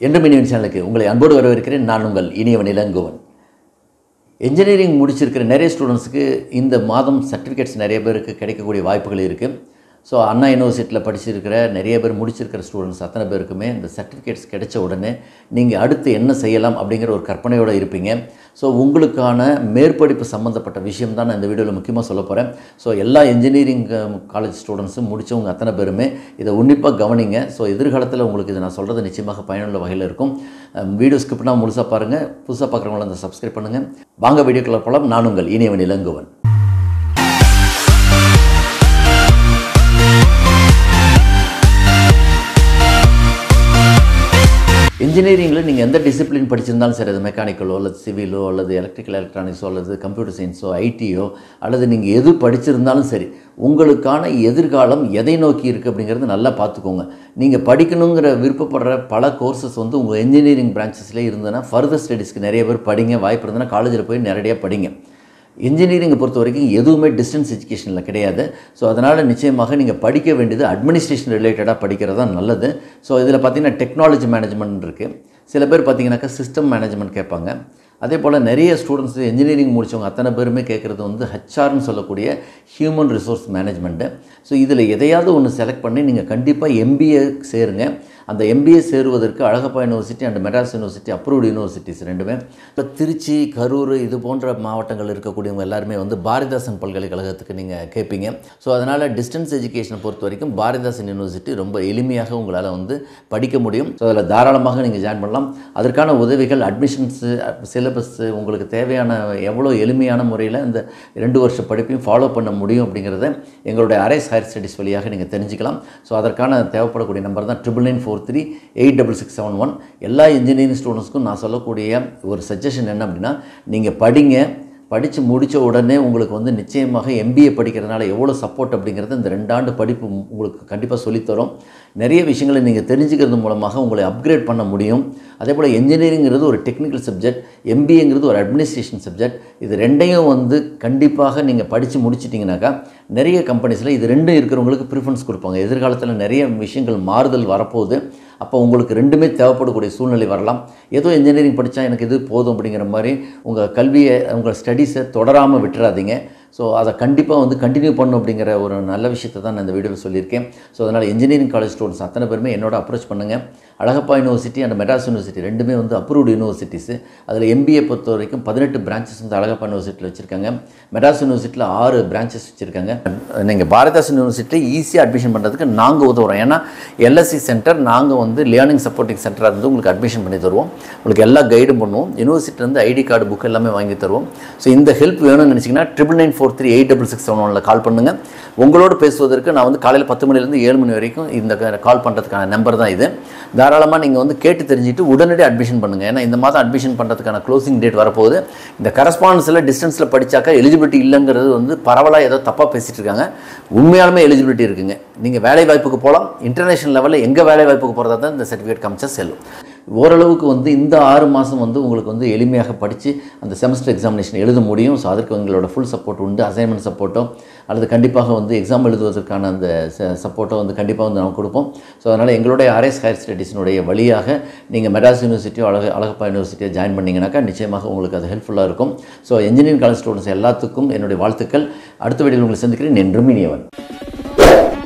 என்றும் இனிவன் சேனலுக்கு உங்களை அன்போடு வரவேற்கிறேன் நான் உங்கள் இனியவன் இளங்குவன் இன்ஜினியரிங் முடிச்சிருக்கிற நிறைய ஸ்டூடெண்ட்ஸுக்கு இந்த மாதம் சர்டிஃபிகேட்ஸ் நிறைய பேருக்கு கிடைக்கக்கூடிய வாய்ப்புகள் இருக்குது ஸோ அண்ணா யூனிவர்சிட்டியில் படிச்சிருக்கிற நிறைய பேர் முடிச்சிருக்கிற ஸ்டூடெண்ட்ஸ் அத்தனை பேருக்குமே இந்த சர்டிஃபிகேட்ஸ் கிடைச்ச உடனே நீங்கள் அடுத்து என்ன செய்யலாம் அப்படிங்கிற ஒரு கற்பனையோடு இருப்பீங்க ஸோ உங்களுக்கான மேற்படிப்பு சம்மந்தப்பட்ட விஷயம் தான் நான் இந்த வீடியோவில் முக்கியமாக சொல்ல போகிறேன் ஸோ எல்லா இன்ஜினியரிங் காலேஜ் ஸ்டூடெண்ட்ஸும் முடித்தவங்க அத்தனை பேருமே இதை உன்னிப்பாக கவனிங்க ஸோ எதிர்காலத்தில் உங்களுக்கு இதை நான் சொல்கிறது நிச்சயமாக பயனுள்ள வகையில் இருக்கும் வீடியோ ஸ்கிப் பண்ணால் முழுசாக பாருங்கள் புதுசாக பார்க்குறவங்கள அந்த சப்ஸ்கிரைப் பண்ணுங்கள் வாங்க வீடியோக்குள்ள போகலாம் நான் உங்கள் இனியவன் இளங்குவன் இன்ஜினியரிங்கில் நீங்கள் எந்த டிசிப்ளின் படிச்சிருந்தாலும் சரி அது மெக்கானிக்கலோ அல்லது சிவிலோ அல்லது எலக்ட்ரிக்கல் எலக்ட்ரானிக்ஸோ அல்லது கம்ப்யூட்டர் சயின்ஸோ ஐடியோ அல்லது நீங்கள் எது படிச்சிருந்தாலும் சரி உங்களுக்கான எதிர்காலம் எதை நோக்கி இருக்குது அப்படிங்கிறது நல்லா பார்த்துக்கோங்க நீங்கள் படிக்கணுங்கிற விருப்பப்படுற பல கோர்சஸ் வந்து உங்கள் இன்ஜினியரிங் பிரான்ச்சஸ்லேயே இருந்ததுன்னா ஃபர்தர் ஸ்டடீஸ்க்கு நிறைய பேர் படிங்க வாய்ப்பு இருந்ததுன்னா காலேஜில் போய் நேரடியாக படிங்க இன்ஜினியரிங்கை பொறுத்த வரைக்கும் எதுவுமே டிஸ்டன்ஸ் எஜுகேஷனில் கிடையாது ஸோ அதனால் நிச்சயமாக நீங்கள் படிக்க வேண்டியது அட்மினிஸ்ட்ரேஷன் ரிலேட்டடாக படிக்கிறது தான் நல்லது ஸோ இதில் பார்த்தீங்கன்னா டெக்னாலஜி மேனேஜ்மெண்ட் இருக்குது சில பேர் பார்த்தீங்கன்னாக்கா சிஸ்டம் மேனேஜ்மெண்ட் கேட்பாங்க அதே போல் நிறைய ஸ்டூடெண்ட்ஸ் இன்ஜினியரிங் முடித்தவங்க அத்தனை பேருமே கேட்குறது வந்து ஹெச்ஆர்னு சொல்லக்கூடிய ஹியூமன் ரிசோர்ஸ் மேனேஜ்மெண்ட்டு ஸோ இதில் எதையாவது ஒன்று செலக்ட் பண்ணி நீங்கள் கண்டிப்பாக எம்பிஏ சேருங்க அந்த எம்பிஏ சேருவதற்கு Alagappa university and Madras university approved universities ரெண்டுமே இப்போ திருச்சி கரூர் இது போன்ற மாவட்டங்கள் இருக்கக்கூடியவங்க எல்லாருமே வந்து பாரதிதாசன் பல்கலைக்கழகத்துக்கு நீங்கள் கேட்பீங்க ஸோ அதனால் டிஸ்டன்ஸ் எஜுகேஷனை பொறுத்த வரைக்கும் பாரதிதாசன் யூனிவர்சிட்டி ரொம்ப எளிமையாக உங்களால் வந்து படிக்க முடியும் ஸோ அதில் தாராளமாக நீங்கள் ஜாயின் பண்ணலாம் அதற்கான உதவிகள் அட்மிஷன்ஸு சிலபஸ்ஸு உங்களுக்கு தேவையான எவ்வளோ எளிமையான முறையில் இந்த ரெண்டு வருஷ படிப்பையும் ஃபாலோ பண்ண முடியும் அப்படிங்கிறத எங்களுடைய அரேஸ் ஹையர் ஸ்டடீஸ் வழியாக நீங்கள் தெரிஞ்சுக்கலாம் ஸோ அதற்கான தேவைப்படக்கூடிய நம்பர் தான் triple nine four three eight double six seven one எல்லா இன்ஜினியரிங் ஸ்டூடெண்ட்ஸ்க்கும் நான் சொல்லக்கூடிய ஒரு சஜஷன் என்ன அப்படின்னா நீங்கள் படிங்க படித்து முடித்த உடனே உங்களுக்கு வந்து நிச்சயமாக எம்பிஏ படிக்கிறதுனால எவ்வளோ சப்போர்ட் அப்படிங்கிறது இந்த ரெண்டாண்டு படிப்பு உங்களுக்கு கண்டிப்பாக சொல்லித்தரும் நிறைய விஷயங்களை நீங்கள் தெரிஞ்சுக்கிறது மூலமாக உங்களை அப்கிரேட் பண்ண முடியும் அதே போல் என்ஜினியரிங்கிறது ஒரு டெக்னிக்கல் சப்ஜெக்ட் எம்பிஏங்கிறது ஒரு அட்மினிஸ்ட்ரேஷன் சப்ஜெக்ட் இது ரெண்டையும் வந்து கண்டிப்பாக நீங்கள் படித்து முடிச்சிட்டிங்கனாக்கா நிறைய கம்பெனிஸில் இது ரெண்டும் இருக்கிறவங்களுக்கு ப்ரிஃபரன்ஸ் கொடுப்பாங்க எதிர்காலத்தில் நிறைய விஷயங்கள் மாறுதல் வரப்போகுது அப்போ உங்களுக்கு ரெண்டுமே தேவைப்படக்கூடிய சூழ்நிலை வரலாம் ஏதோ இன்ஜினியரிங் படித்தா எனக்கு இது போதும் அப்படிங்கிற மாதிரி உங்கள் கல்வியை உங்கள் ஸ்டடீஸை தொடராமல் விட்டுறாதீங்க ஸோ அதை கண்டிப்பாக வந்து கண்டினியூ பண்ணும் அப்படிங்கிற ஒரு நல்ல விஷயத்தை தான் நான் இந்த வீடியோவில் சொல்லியிருக்கேன் ஸோ அதனால் இன்ஜினியரிங் காலேஜ் ஸ்டூடெண்ட்ஸ் அத்தனை பேருமே என்னோட அப்ரோச் பண்ணுங்கள் Alagappa university and Madras university ரெண்டுமே வந்து அப்ரூவ்டு யூனிவர்சிட்டிஸு அதில் எம்பிஏ பொறுத்த வரைக்கும் பதினெட்டு பிரான்ச்சஸ் வந்து அழகப்பா யூனிவர்சிட்டியில் வச்சுருக்காங்க மெட்ராஸ் யூனிவர்சிட்டியில் ஆறு பிரான்ச்சஸ் வச்சுருக்காங்க நீங்கள் பாரதாசன் யூனிவர்சிட்டியில் ஈஸியாக அட்மிஷன் பண்ணுறதுக்கு நாங்கள் உதவுறோம் ஏன்னா எல்எஸ்சி சென்டர் நாங்கள் வந்து லேர்னிங் சப்போர்ட்டிங் சென்டராக இருந்து உங்களுக்கு அட்மிஷன் பண்ணி தருவோம் உங்களுக்கு எல்லா கைடும் பண்ணுவோம் யூனிவர்சிட்டிலேருந்து ஐடி கார்டு புக் எல்லாமே வாங்கி தருவோம் ஸோ இந்த ஹெல்ப் வேணும்னு நினச்சிங்கன்னா triple nine four three eight double six seven ஒனில் கால் பண்ணுங்கள் உங்களோட பேசுவதற்கு நான் வந்து காலையில் பத்து மணிலேருந்து ஏழு மணி வரைக்கும் இந்த கால் பண்ணுறதுக்கான நம்பர் தான் இது தாராளமாக நீங்கள் வந்து கேட்டு தெரிஞ்சுட்டு உடனடி அட்மிஷன் பண்ணுங்கள் ஏன்னா இந்த மாதம் அட்மிஷன் பண்ணுறதுக்கான க்ளோசிங் டேட் வரப்போகுது இந்த கரஸ்பாண்டன்ஸில் டிஸ்டன்ஸில் படித்தாக்கா எலிஜிபிலிட்டி இல்லைங்கிறது வந்து பரவலாக ஏதோ தப்பாக பேசிகிட்டு இருக்காங்க உண்மையாலுமே எலிஜிபிலிட்டி இருக்குங்க நீங்கள் வேலை வாய்ப்புக்கு போகலாம் இன்டர்நேஷனல் லெவலில் எங்கே வேலை வாய்ப்புக்கு போகிறதா தான் இந்த சர்டிஃபிகேட் காமிச்சா செல்லும் ஓரளவுக்கு வந்து இந்த ஆறு மாதம் வந்து உங்களுக்கு வந்து எளிமையாக படித்து அந்த செமஸ்டர் எக்ஸாமினேஷன் எழுத முடியும் ஸோ அதற்கு எங்களோட ஃபுல் சப்போர்ட் உண்டு அசைன்மெண்ட் சப்போர்ட்டோ அல்லது கண்டிப்பாக வந்து எக்ஸாம் எழுதுவதற்கான அந்த சப்போர்ட்டோ வந்து கண்டிப்பாக வந்து நம்ம கொடுப்போம் ஸோ அதனால் எங்களுடைய ஆர்எஸ் ஹையர் ஸ்டடீஸினுடைய வழியாக நீங்கள் மெட்ராஸ் யூனிவர்சிட்டியோ அழக அழகப்பா யூனிவர்சிட்டியோ ஜாயின் பண்ணிங்கனாக்கா நிச்சயமாக உங்களுக்கு அது ஹெல்ப்ஃபுல்லாக இருக்கும் ஸோ இன்ஜினியரிங் காலேஜ் ஸ்டூடெண்ட்ஸ் எல்லாத்துக்கும் என்னுடைய வாழ்த்துக்கள் அடுத்த வீடியோவில் உங்களை சந்திக்கிறேன் என்றும் இனியவன்